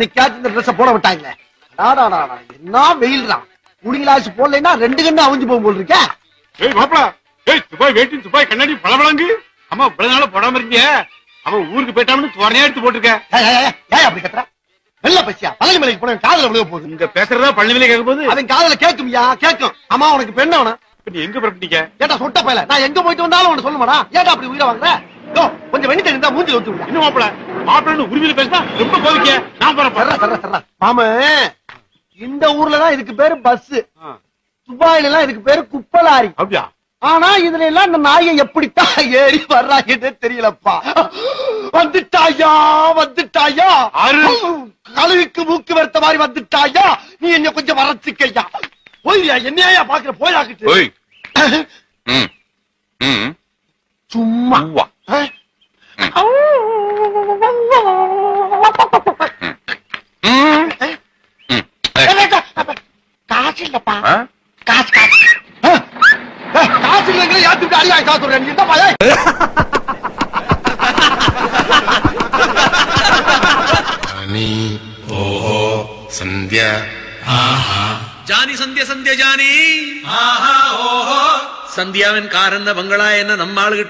இன்னைக்காச்சும் இந்த ட்ரெஸ் போட விட்டாங்களே டாடாடாடா, என்ன வெயில் தான் குடிங்களாச்சு போடலைன்னா ரெண்டு கண்ணு அவிஞ்சு போகும் போல் இருக்க ஏய் மாப்பிள ஏய் துபாய் வேட்டி துபாய் கண்ணாடி பளபளங்கு அம்மா இவ்வளவு நாளா போடாம இருந்தீங்க அவன் ஊருக்கு போயிட்டான்னு துவனையா எடுத்து போட்டிருக்க ஏய், ஏய், ஏய், ஏன் அப்படி கத்துற வெள்ள பசியா பழனி மலைக்கு போன காதல விழுக போகுது இங்க பேசுறதா பழனிவிலே கேட்க போது அவன் காதல கேட்கும்யா கேட்கும் அம்மா உனக்கு பெண்ண அவன இப்ப நீ எங்க புறப்பட்டீங்க ஏட்டா சொட்ட பயல நான் எங்க போயிட்டு வந்தாலும் உனக்கு சொல்லுமாடா ஏட்டா அப்படி உயிரை வாங்குற யோ, கொஞ்சம் வெண்ணி தண்ணி தான் மூஞ்சி ஊத்து விடு இன்னும் மாப்பிள மாப்பிள்ளன்னு உரிமையில பேசினா ரொம்ப கோவிக்க நான் சர்ரா போறேன் சர்ரா சர்ரா மாம இந்த ஊர்ல தான் இதுக்கு பேரு பஸ் ஆ, துபாயில எல்லாம் இதுக்கு பேரு குப்பலாரி அப்படியா ஆனா இதுல எல்லாம் இந்த நாயை எப்படித்தான் ஏறி வர்றாங்கன்னே தெரியலப்பா வந்துட்டாயா வந்துட்டாயா ஆறு. கழுவிக்கு மூக்கு வெறுத்த மாதிரி வந்துட்டாயா நீ என்ன கொஞ்சம் வரச்சுக்கையா போய்யா என்னையா பாக்குற போயாக்கிட்டு ஓய் ம் ம் சும்மா உவ்வா. ஆ? ம் ம் காசு இல்லப்பா ஆ? காசு காசு ஆ? ஏ, காசு இல்லைங்களே ஏத்து விட்டு அடிவாய் காசு சொல்றேன் நீ என்னப்பா ஏய்? అని ఓహో సంధ్య ജാനി സന്ധ്യ സന്ധ്യ ജാനി സന്ധ്യാവൻ കാരെന്ന ബംഗള എന്ന നമ്മാൾ